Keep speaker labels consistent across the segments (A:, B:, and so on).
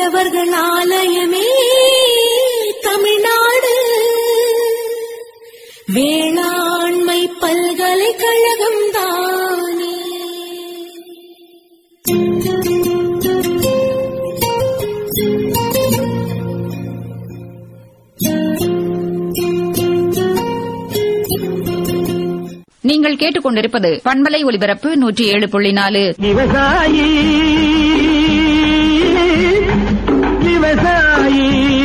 A: உழவர்கள் ஆலயமே தமிழ்நாடு வேளாண்மை பல்கலைக்கழகம் தானே
B: நீங்கள் கேட்டுக்கொண்டிருப்பது பண்பலை ஒலிபரப்பு நூற்றி ஏழு புள்ளி நாலு
C: விவசாயி விவசாயி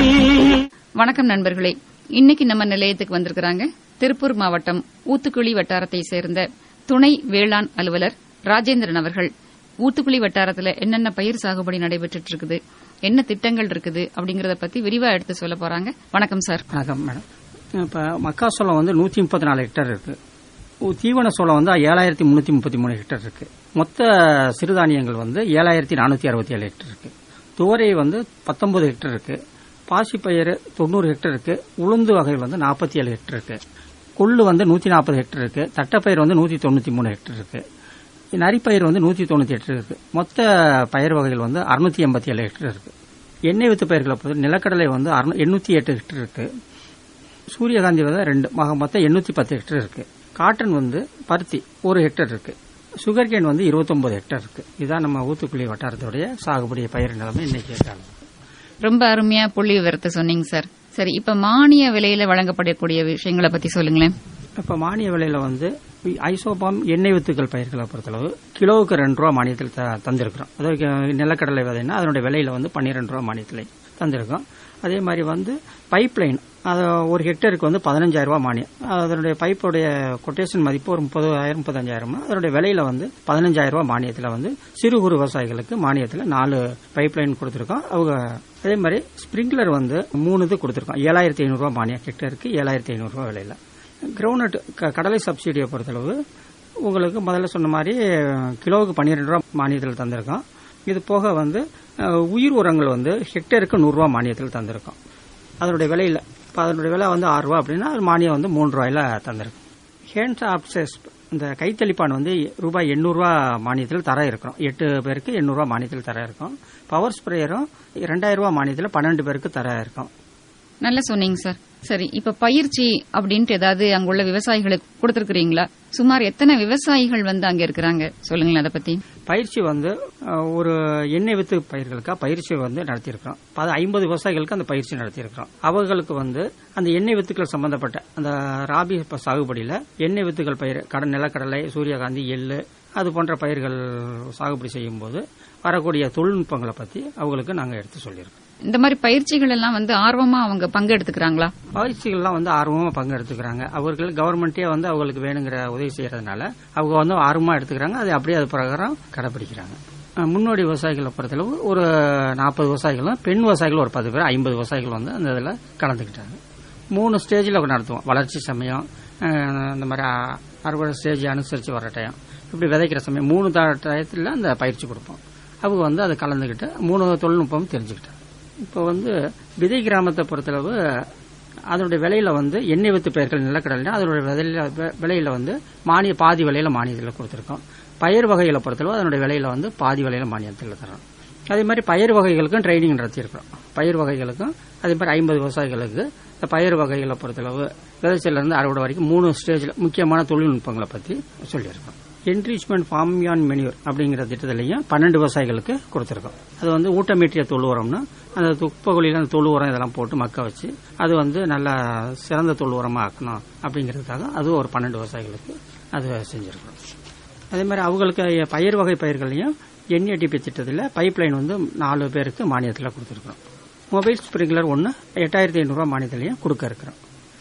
B: வணக்கம் நண்பர்களே இன்னைக்கு நம்ம நிலையத்துக்கு வந்திருக்கிறாங்க திருப்பூர் மாவட்டம் ஊத்துக்குளி வட்டாரத்தை சேர்ந்த துணை வேளாண் அலுவலர் ராஜேந்திரன் அவர்கள் ஊத்துக்குளி வட்டாரத்துல என்னென்ன பயிர் சாகுபடி நடைபெற்றுட்டு இருக்குது என்ன திட்டங்கள் இருக்குது அப்படிங்கறத பத்தி விரிவா எடுத்து சொல்ல போறாங்க வணக்கம் சார்
D: வணக்கம் மேடம் இப்போ மக்காசோளம் வந்து நூற்றி முப்பத்தி நாலு ஹெக்டர் இருக்கு உ- தீவன சோளம் வந்து ஏழாயிரத்தி முந்நூற்றி முப்பத்தி மூணு ஹெக்டர் இருக்கு மொத்த சிறுதானியங்கள் வந்து ஏழாயிரத்தி நானூற்றி அறுபத்தி ஏழு ஹெக்டர் இருக்கு துவரை வந்து பத்தொன்பது ஹெக்டர் இருக்கு பாசிப்பயிறு தொண்ணூறு ஹெக்டர் இருக்கு உளுந்து வகைகள் வந்து நாற்பத்தி ஏழு ஹெக்டர் இருக்கு கொள்ளு வந்து நூற்றி நாற்பது ஹெக்டர் இருக்கு தட்டைப்பயிர் வந்து நூற்றி தொண்ணூற்றி மூணு ஹெக்டர் இருக்கு நரிப்பயிர் வந்து நூற்றி தொண்ணூற்றி எட்டு இருக்கு மொத்த பயிர் வகைகள் வந்து அறுநூத்தி எண்பத்தி ஏழு ஹெக்டர் இருக்கு எண்ணெய் வித்து பயிர்களை பொறுத்து நிலக்கடலை வந்து எண்ணூற்றி எட்டு ஹெக்டர் இருக்கு சூரியகாந்தி விதை ரெண்டு மக மொத்தம் எண்ணூத்தி பத்து ஹெக்டர் இருக்கு காட்டன் வந்து பருத்தி ஒரு ஹெக்டர் இருக்கு சுகர் கேன் வந்து 29 ஹெக்டர் இருக்கு இதுதான் நம்ம ஊத்துக்குழி வட்டாரத்துடைய சாகுபடி பயிர் நிலைமை இன்னைக்கு இருக்காங்க
B: ரொம்ப அருமையா புள்ளி விவரத்தை சொன்னீங்க சார் சரி இப்ப மானிய விலையில வழங்கப்படக்கூடிய விஷயங்களை பத்தி சொல்லுங்களேன்
D: இப்ப மானிய விலையில வந்து ஐசோபாம் எண்ணெய் வித்துக்கள் பயிர்களை பொறுத்தளவு கிலோவுக்கு ரெண்டு ரூபா மானியத்தில் த- தந்திருக்கிறோம் அதாவது நிலக்கடலை விதைன்னா அதனுடைய விலையில வந்து பன்னிரெண்டு ரூபா மானியத்தில் தந்திருக்கோம் அதே மாதிரி வந்து பைப் லைன் அது ஒரு ஹெக்டருக்கு வந்து பதினஞ்சாயிரம் ரூபாய் மானியம் அதனுடைய பைப்புடைய கொட்டேஷன் மதிப்பு ஒரு முப்பதாயிரம் முப்பத்தஞ்சாயிரம் அதனுடைய விலையில வந்து பதினஞ்சாயிரம் ரூபாய் மானியத்தில் வந்து சிறு குறு விவசாயிகளுக்கு மானியத்தில் நாலு பைப் லைன் கொடுத்துருக்கோம் அவங்க அதே மாதிரி ஸ்பிரிங்க்லர் வந்து மூணு இது கொடுத்துருக்கோம் ஏழாயிரத்தி ஐநூறுரூவா மானியம் ஹெக்டருக்கு ஏழாயிரத்தி ஐநூறுரூவா விலையில கிரவுனட் கடலை சப்சிடியை பொறுத்தளவு உங்களுக்கு முதல்ல சொன்ன மாதிரி கிலோவுக்கு பன்னிரெண்டு ரூபா மானியத்தில் தந்திருக்கோம் இது போக வந்து அஹ், உயிர் உரங்கள் வந்து ஹெக்டேருக்கு நூறுரூவா மானியத்தில் தந்திருக்கோம் அதனுடைய விலையில இப்போ அதனுடைய விலை வந்து ஆறு ரூபா அப்படின்னா அது மானியம் வந்து மூணு ரூபாயில தந்திருக்கும் ஹேண்ட் ஆப்சஸ் இந்த கைத்தளிப்பான் வந்து ரூபாய் எண்ணூறுரூவா மானியத்தில் தர இருக்கிறோம் எட்டு பேருக்கு எண்ணூறுரூவா மானியத்தில் தர இருக்கும் பவர் ஸ்ப்ரேயரும் ரெண்டாயிரம் ரூபா மானியத்தில் பன்னெண்டு பேருக்கு தர இருக்கும்
B: நல்லா சொன்னீங்க சார் சரி இப்ப பயிற்சி அப்படின்ட்டு ஏதாவது அங்குள்ள விவசாயிகளுக்கு கொடுத்திருக்கிறீங்களா சுமார் எத்தனை விவசாயிகள் வந்து அங்க இருக்கிறாங்க சொல்லுங்களேன் அதை பத்தி
D: பயிற்சி வந்து அஹ், ஒரு எண்ணெய் வித்து பயிர்களுக்கா பயிற்சி வந்து நடத்தியிருக்கிறோம் அது ஐம்பது விவசாயிகளுக்கு அந்த பயிற்சி நடத்தியிருக்கிறோம் அவர்களுக்கு வந்து அந்த எண்ணெய் வித்துக்கள் சம்பந்தப்பட்ட அந்த ராபி ப- சாகுபடியில எண்ணெய் வித்துக்கள் பயிர் கடன் நிலக்கடலை சூரியகாந்தி எள்ளு அது போன்ற பயிர்கள் சாகுபடி செய்யும் போது வரக்கூடிய தொழில்நுட்பங்களை பத்தி அவங்களுக்கு நாங்க எடுத்து சொல்லியிருக்கோம்
B: இந்த மாதிரி பயிற்சிகள் எல்லாம் வந்து ஆர்வமா அவங்க பங்கெடுத்துக்கிறாங்களா
D: பயிற்சிகள்லாம் வந்து ஆர்வமா பங்கெடுத்துக்கிறாங்க அவர்கள் கவர்மெண்ட்டே வந்து அவங்களுக்கு வேணுங்கிற உதவி செய்யறதுனால அவங்க வந்து ஆர்வமா எடுத்துக்கிறாங்க அது அப்படியே அது பிரகாரம் கடைபிடிக்கிறாங்க அஹ் முன்னோடி விவசாயிகளை பொறுத்தளவு ஒரு நாற்பது விவசாயிகளும் பெண் விவசாயிகள் ஒரு பத்து பேர் ஐம்பது விவசாயிகள் வந்து அந்த இதில் கலந்துக்கிட்டாங்க மூணு ஸ்டேஜில் நடத்துவோம் வளர்ச்சி சமயம் அஹ் இந்த மாதிரி அ- அறுவடை ஸ்டேஜ் அனுசரித்து வர டைம் இப்படி விதைக்கிற சமயம் மூணு த- டயத்தில் அந்த பயிற்சி கொடுப்போம் அவங்க வந்து அதை கலந்துக்கிட்டு மூணு தொழில்நுட்பமும் தெரிஞ்சுக்கிட்டாங்க இப்போ வந்து விதை கிராமத்தை பொறுத்தளவு அதனுடைய விலையில வந்து எண்ணெய் வித்து பயிர்கள் நிலக்கடலை அதனுடைய விலையில விலையில வந்து மானிய பாதி விலையில மானியத்தில் கொடுத்துருக்கோம் பயிர் வகைகளை பொறுத்தளவு அதனுடைய விலையில வந்து பாதி விலையில மானியத்தில் தரோம் அதே மாதிரி பயிர் வகைகளுக்கும் ட்ரைனிங் நடத்தியிருக்கிறோம் பயிர் வகைகளுக்கும் அதே மாதிரி ஐம்பது விவசாயிகளுக்கு இந்த பயிர் வகைகளை பொறுத்தளவு விதைச்சல இருந்து அறுவடை வரைக்கும் மூணு ஸ்டேஜில் முக்கியமான தொழில்நுட்பங்களை பற்றி சொல்லியிருக்கோம் என்ரிச்மெண்ட் ஃபார்மியான் மெனியூர் அப்படிங்கிற திட்டத்திலையும் பன்னெண்டு விவசாயிகளுக்கு கொடுத்துருக்கோம் அது வந்து ஊட்டமீட்டிய தொழு உரம்னா அந்த துப்பகுழியில் அந்த தொழு உரம் இதெல்லாம் போட்டு மக்க வச்சு அது வந்து நல்லா சிறந்த தொழு உரமா ஆக்கணும் அப்படிங்கிறதுக்காக அது ஒரு பன்னெண்டு விவசாயிகளுக்கு அது செஞ்சிருக்கிறோம் அதே மாதிரி அவங்களுக்கு பயிர் வகை பயிர்களையும் என்ஏடிபி திட்டத்தில் பைப் லைன் வந்து நாலு பேருக்கு மானியத்தில் கொடுத்துருக்குறோம் மொபைல் ஸ்ப்ரிங்க்லர் ஒன்று எட்டாயிரத்தி ஐநூறுரூவா மானியத்திலையும் கொடுக்க இருக்கிறோம்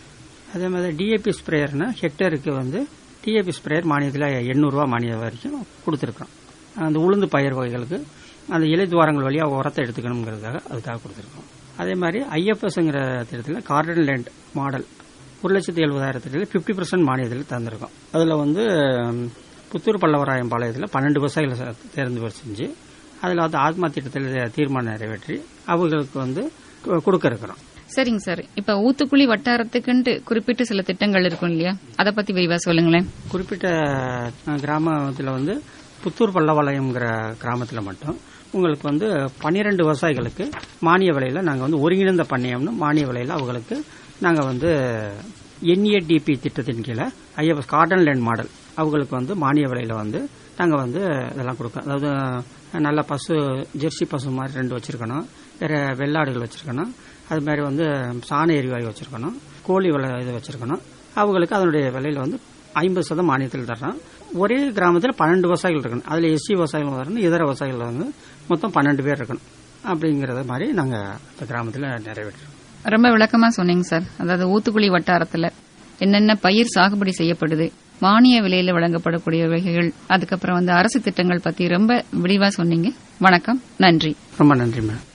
D: அதே மாதிரி டிஏபி ஸ்ப்ரேயர்னா ஹெக்டருக்கு வந்து டிஏபி ஸ்ப்ரேயர் மானியத்தில் எண்ணூறுரூவா மானியம் வரைக்கும் கொடுத்துருக்குறோம் அந்த உளுந்து பயிர் வகைகளுக்கு அந்த இலை துவாரங்கள் வழியாக உரத்தை எடுத்துக்கணுங்கிறதுக்காக அதுக்காக கொடுத்துருக்கோம் அதே மாதிரி ஐஎஃப்எஸ்ங்கிற திட்டத்தில் கார்டன் லேண்ட் மாடல் ஒரு லட்சத்தி எழுபதாயிரத்துல ஃபிஃப்டி பர்சன்ட் மானியத்தில் தந்திருக்கோம் அதில் வந்து ம், புத்தூர் பல்லவராயம் பாளையத்தில் பன்னெண்டு விவசாயிகளை ச- தேர்ந்து செஞ்சு அதில் வந்து ஆத்மா திட்டத்தில் தீர்மானம் நிறைவேற்றி அவங்களுக்கு வந்து கு- கொடுக்க இருக்கிறோம்
B: சரிங்க சார் இப்ப ஊத்துக்குழி வட்டாரத்துக்குன்ட்டு குறிப்பிட்டு சில திட்டங்கள் இருக்கும் இல்லையா அதை பத்தி விரிவா சொல்லுங்களேன்
D: குறிப்பிட்ட கிராமத்தில் வந்து புத்தூர் பல்லவாளையம்ங்கிற கிராமத்தில் மட்டும் உங்களுக்கு வந்து பன்னிரெண்டு விவசாயிகளுக்கு மானிய விலையில நாங்கள் வந்து ஒருங்கிணைந்த பண்ணையம்னு மானிய விலையில அவங்களுக்கு நாங்கள் வந்து என்ஏடிபி திட்டத்தின் கீழே ஐஎஃப்எஸ் கார்டன் லேண்ட் மாடல் அவங்களுக்கு வந்து மானிய விலையில வந்து நாங்கள் வந்து இதெல்லாம் கொடுக்கோம் அதாவது நல்ல பசு ஜெர்சி பசு மாதிரி ரெண்டு வச்சிருக்கணும் வேற வெள்ளாடுகள் வச்சிருக்கணும் அது மாதிரி வந்து சாண எரிவாயு வச்சிருக்கணும் கோழி விலை இது வச்சிருக்கணும் அவங்களுக்கு அதனுடைய விலையில வந்து ஐம்பது சதம் மானியத்தில் தர்றோம் ஒரே கிராமத்தில் பன்னெண்டு விவசாயிகள் இருக்கணும் அதில் எஸ்சி விவசாயிகள் வரணும் இதர விவசாயிகள் வந்து மொத்தம் பன்னெண்டு பேர் இருக்கணும் அப்படிங்கறத மாதிரி நாங்கள் இந்த கிராமத்தில் நிறைவேற்றுறோம்
B: ரொம்ப விளக்கமா சொன்னீங்க சார் அதாவது ஊத்துக்குழி வட்டாரத்துல என்னென்ன பயிர் சாகுபடி செய்யப்படுது மானிய விலையில வழங்கப்படக்கூடிய வகைகள் அதுக்கப்புறம் வந்து அரசு திட்டங்கள் பத்தி ரொம்ப விரிவா சொன்னீங்க வணக்கம் நன்றி
D: ரொம்ப நன்றி மேடம்